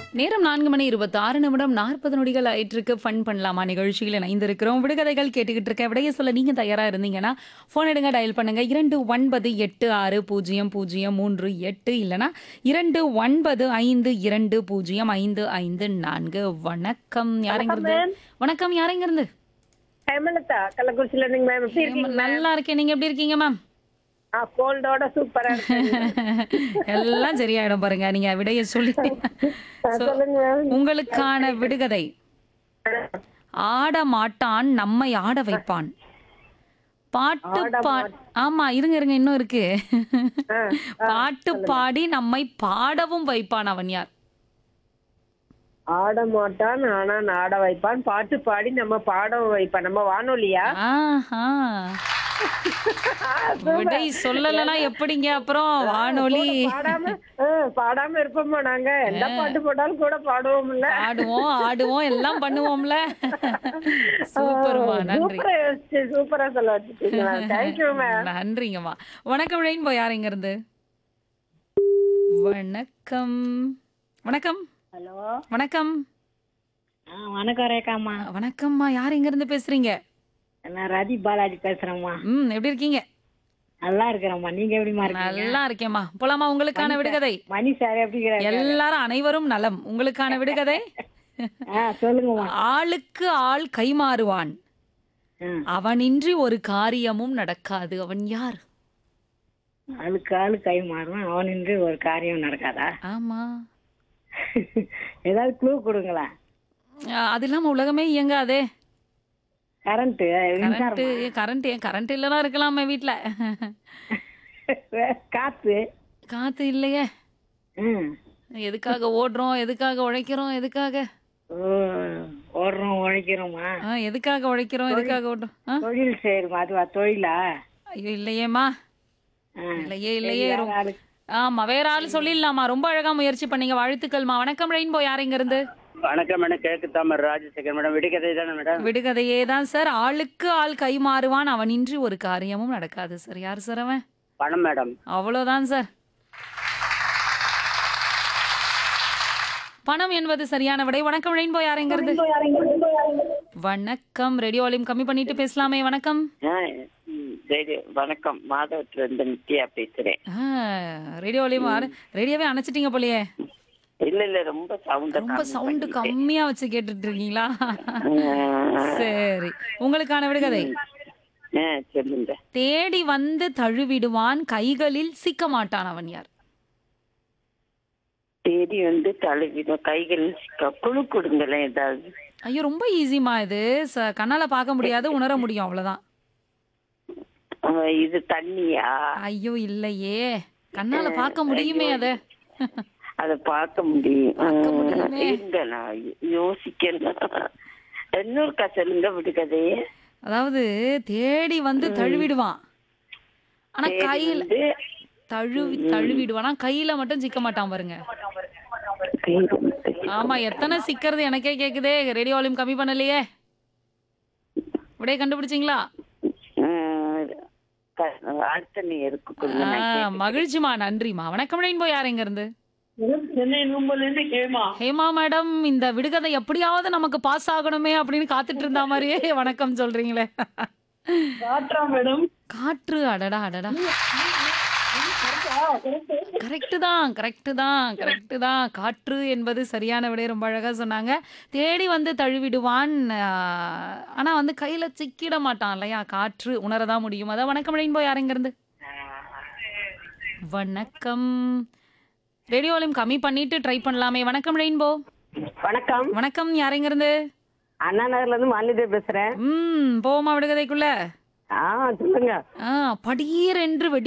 நேரம் நான்கு மணி இருபத்தி ஆறு நிமிடம் நாற்பது நொடிகள் ஆயிட்டிருக்கு ஃபன் பண்ணலாமா நிகழ்ச்சியில் இணைந்திருக்கிறோம் விடுகதைகள் கேட்டுக்கிட்டு இருக்க விடைய சொல்ல நீங்க தயாரா இருந்தீங்கன்னா ஃபோன் எடுங்க டயல் பண்ணுங்க இரண்டு ஒன்பது எட்டு ஆறு பூஜ்ஜியம் பூஜ்ஜியம் மூன்று எட்டு இல்லனா இரண்டு ஒன்பது ஐந்து இரண்டு பூஜ்ஜியம் ஐந்து ஐந்து நான்கு வணக்கம் யாரெங்கிறது வணக்கம் யாரெங்கிருந்து ஹேமலதா கள்ளக்குறிச்சியில இருந்துங்க மேம் எப்படி இருக்கீங்க நல்லா இருக்கேன் நீங்க எப்படி இருக்கீங்க மேம் ஆ கோல்டோட சூப்பரா இருக்கு எல்லாம் சரியாயிடும் பாருங்க நீங்க விடைய சொல்லிட்டு சொல்லுங்க மேம் உங்களுக்கான விடுகதை ஆட மாட்டான் நம்மை ஆட வைப்பான் பாட்டு பா ஆமா இருங்க இருங்க இன்னும் இருக்கு பாட்டு பாடி நம்மை பாடவும் வைப்பான் அவன் யார் ஆட மாட்டான் ஆனா நாட வைப்பான் பாட்டு பாடி நம்ம பாட வைப்பான் நம்ம வானொலியா ஆஹா விடை சொல்லலைன்னா எப்படிங்க அப்புறம் வானொலி பாடாம ஆ, பாடாம இருப்போமா நாங்க எந்த பாட்டு போட்டாலும் கூட பாடுவோம்ல ஆடுவோம் ஆடுவோம் எல்லாம் பண்ணுவோம்ல சூப்பர்மா நன்றி சூப்பரா யோசிச்சு சூப்பரா சொல்ல வச்சுட்டீங்க மேம் தேங்க்யூ மேம் நன்றிங்கம்மா வணக்கம் ரெயின்போ யார் இங்க இருந்து வணக்கம் வணக்கம் ஹலோ வணக்கம் ஆ வணக்கம் ரேகாம்மா வணக்கம்மா யார் இங்க இருந்து பேசுறீங்க நான் ரதி பாலாஜி பேசுறேம்மா ம் எப்படி இருக்கீங்க நல்லா இருக்கிறேம்மா நீங்க எப்படிமா இருக்கீங்க நல்லா இருக்கேம்மா போலாமா உங்களுக்கான விடுகதை மணி சார் எப்படி இருக்கிறாரு எல்லாரும் அனைவரும் நலம் உங்களுக்கான விடுகதை ஆ சொல்லுங்கம்மா ஆளுக்கு ஆள் கைமாறுவான் ஆ, அவனின்றி ஒரு காரியமும் நடக்காது அவன் யார் ஆளுக்கு ஆளு கை மாறும் அவனின்றி ஒரு காரியம் நடக்காதா ஆமா ஏதாவது க்ளூ கொடுங்களேன் அஹ் அது இல்லாம உலகமே இயங்காதே கரண்ட் கரண்ட் கரண்ட் ஏன் கரண்ட் இல்லைனா இருக்கலாமே வீட்ல காத்து காத்து இல்லையே ம். எதுக்காக ஓடுறோம் எதுக்காக உழைக்கிறோம் எதுக்காக ஓ, ஓடுறோம் உழைக்கிறோமா ஆ, எதுக்காக உழைக்கிறோம் எதுக்காக ஓடுறோம் ஆ? தொழில் செய்யறோமா அதுவா தொழிலா ஐயோ இல்லையேம்மா ஆ. இல்லையே இல்லையே வேற ரொ- ஆளு. ஆமா வேற ஆள் சொல்லிடலாமா ரொம்ப அழகா முயற்சி பண்ணீங்க வாழ்த்துக்கள்மா வணக்கம் ரெயின்போ யார் இங்க இருந்து வணக்கம் மேடம் கிழக்கு தாமர் ராஜசேகர் மேடம் விடுகதை தானே மேடம் விடுகதையே தான் சார் ஆளுக்கு ஆள் கை மாறுவான் அவனின்றி ஒரு காரியமும் நடக்காது சார் யார் சார் அவன் பணம் மேடம் அவ்வளோதான் சார் பணம் என்பது சரியான விடை வணக்கம் ரெயின்போ யாருங்கிறது வணக்கம் ரேடியோ வால்யூம் கம்மி பண்ணிட்டு பேசலாமே வணக்கம் ஆ, ம், ரேடியோ வணக்கம் மாதவத்துல இருந்து நித்யா பேசுறேன் ஆ, ரேடியோ வால்யூம் ரேடியோவே அணைச்சிட்டீங்க போலயே இல்ல இல்ல ரொம்ப சவுண்ட் ரொம்ப சவுண்டு கம்மியா வச்சு கேட்டுட்டு இருக்கீங்களா சரி உங்களுக்கான விடுகதை சொல்லுங்க தேடி வந்து தழுவிடுவான் கைகளில் சிக்க மாட்டான் அவன் யார் தேடி வந்து தழுவிடும் கைகள் சிக்க- குழு கொடுங்களேன் ஏதாவது ஐயோ ரொம்ப ஈஸிமா இது ச- கண்ணால பார்க்க முடியாது உணர முடியும் அவ்வளவுதான் ஆ, இது தண்ணியா ஐயோ இல்லையே கண்ணால பார்க்க முடியுமே அத அத பார்க்க முடியும் ஆ, முடியுமே. இருங்க நான் யோசிக்கணும் இன்னொருக்கா சொல்லுங்க விடுகதையே அதாவது தேடி வந்து தழுவிடுவான் ஆனா தேடி கையில வந்து தழுவி தழுவிடுவான் ஆனா கையில மட்டும் சிக்க மாட்டான் பாருங்க தேடி வந்து ஆமா எத்தனை சிக்கிறது எனக்கே கேக்குதே ரேடியோ வால்யூம் கம்மி பண்ணலையே விடைய கண்டுபிடிச்சிங்களா ம், க- அடுத்த நீ இருக்கு கொடுங்க நான் ஆ, கேட்டுக்கிறேன். மகிழ்ச்சிமா நன்றிமா வணக்கம் ரெயின்போ யார் எங்க இருந்து சென்னை நூம்பல இருந்து கேமா ஹேமா மேடம் இந்த விடுகதை எப்படியாவது நமக்கு பாஸ் ஆகணுமே அப்படின்னு காத்துட்டு இருந்தா மாதிரியே வணக்கம் சொல்றீங்களே காட்டுறா மேடம் காற்று அடடா அடடா கரெக்டு தான் கரெக்டு தான் கரெக்டு தான் காற்று என்பது சரியான விடை ரொம்ப அழகா சொன்னாங்க தேடி வந்து தழுவிடுவான் ஆஹ், ஆனா வந்து கையில சிக்கிட மாட்டான் இல்லையா காற்று உணரதான் முடியும் அதான் வணக்கம் ரெயின்போ யாருங்க இருந்து வணக்கம் ரேடியோ வால்யூம் கம்மி பண்ணிட்டு ட்ரை பண்ணலாமே வணக்கம் ரெயின்போ வணக்கம் வணக்கம் யாருங்க இருந்து அண்ணா நகர்ல இருந்து மாலிதே பேசுறேன் ம் போமா விடுகதைக்குள்ள ஆ சொல்லுங்க ஆ படீர் என்று வெடி